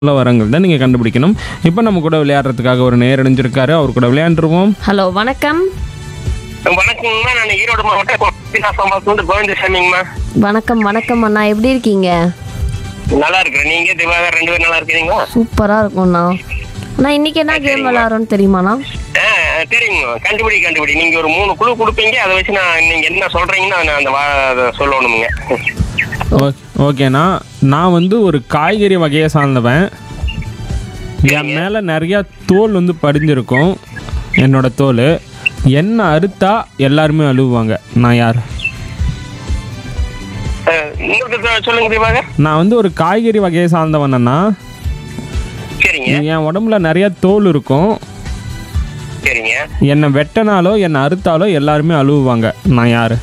சொல்ல வரங்கள் தான் நீங்கள் கண்டுபிடிக்கணும் இப்போ நம்ம கூட விளையாடுறதுக்காக ஒரு நேர் இணைஞ்சிருக்காரு அவர் கூட விளையாண்டுருவோம் ஹலோ வணக்கம் வணக்கங்கம்மா நான் ஈரோடு மாவட்டம் விலாசம்பாத்துலேருந்து கோவிந்தசாமிங்கம்மா வணக்கம் வணக்கம் அண்ணா எப்படி இருக்கீங்க நல்லா இருக்கிறேன் நீங்க திவாகர் ரெண்டு பேரும் நல்லா இருக்கிறீங்களா சூப்பரா இருக்கும்ண்ணா அண்ணா இன்னைக்கு என்ன கேம் விளையாடுறோம்னு தெரியுமாண்ணா ஆ சரிங்க கண்டுபிடி கண்டுபிடி நீங்க ஒரு மூணு குழு கொடுப்பீங்க அதை வச்சு நான் நீங்க என்ன சொல்றீங்கன்னா நான் அந்த வா அதை சொல்லணுமுங்க ஓகே ஓகேண்ணா நான் வந்து ஒரு காய்கறி வகையை சார்ந்தவன் என் மேலே நிறையா தோல் வந்து படிஞ்சிருக்கும் என்னோட தோல் என்ன அறுத்தா எல்லாருமே அழுவாங்க நான் யார் ஆ, இன்னொரு தடவை சொல்லுங்க திவாகர் நான் வந்து ஒரு காய்கறி வகையை சார்ந்தவனா சரிங்க என் உடம்புல நிறைய தோல் இருக்கும் சரிங்க என்னை வெட்டினாலோ என்னை அறுத்தாலோ எல்லாருமே அழுவாங்க நான் யார்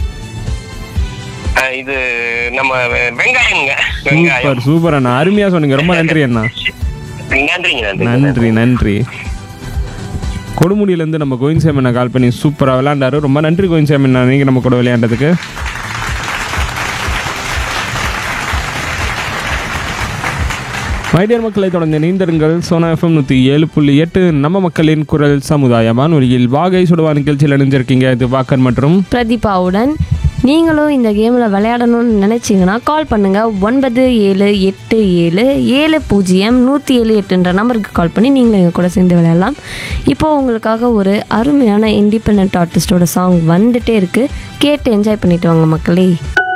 ஆ, இது நம்ம வெ- வெங்காயம்ங்க வெங்காயம் சூப்பர் சூப்பர் அண்ணா அருமையாக சொன்னீங்க ரொம்ப நன்றி அண்ணா நன்றிங்க நன்றி நன்றி நன்றி கொடுமுடியிலேருந்து நம்ம கோவிந்த் சேமனை கால் பண்ணி சூப்பராக விளையாண்டாரு ரொம்ப நன்றி கோவிந்த் சேமன் நீங்கள் நம்ம கூட விளையாண்டதுக்கு மைடியர் மக்களை தொடர்ந்து இணைந்திருங்கள் சோனா எஃப்எம் நூற்றி ஏழு புள்ளி எட்டு நம்ம மக்களின் குரல் சமுதாய வானொலியில் வாகை சுடுவா நிகழ்ச்சியில் இணைஞ்சிருக்கீங்க இது வாக்கர் மற்றும் பிரதீபாவுடன் நீங்களும் இந்த கேமில் விளையாடணும்னு நினச்சிங்கன்னா கால் பண்ணுங்கள் ஒன்பது ஏழு எட்டு ஏழு ஏழு பூஜ்ஜியம் நூற்றி ஏழு எட்டுன்ற நம்பருக்கு கால் பண்ணி நீங்களும் எங்கள் கூட சேர்ந்து விளையாடலாம் இப்போது உங்களுக்காக ஒரு அருமையான இண்டிபெண்ட் ஆர்டிஸ்டோட சாங் வந்துட்டே இருக்குது கேட்டு என்ஜாய் பண்ணிட்டு வாங்க மக்களே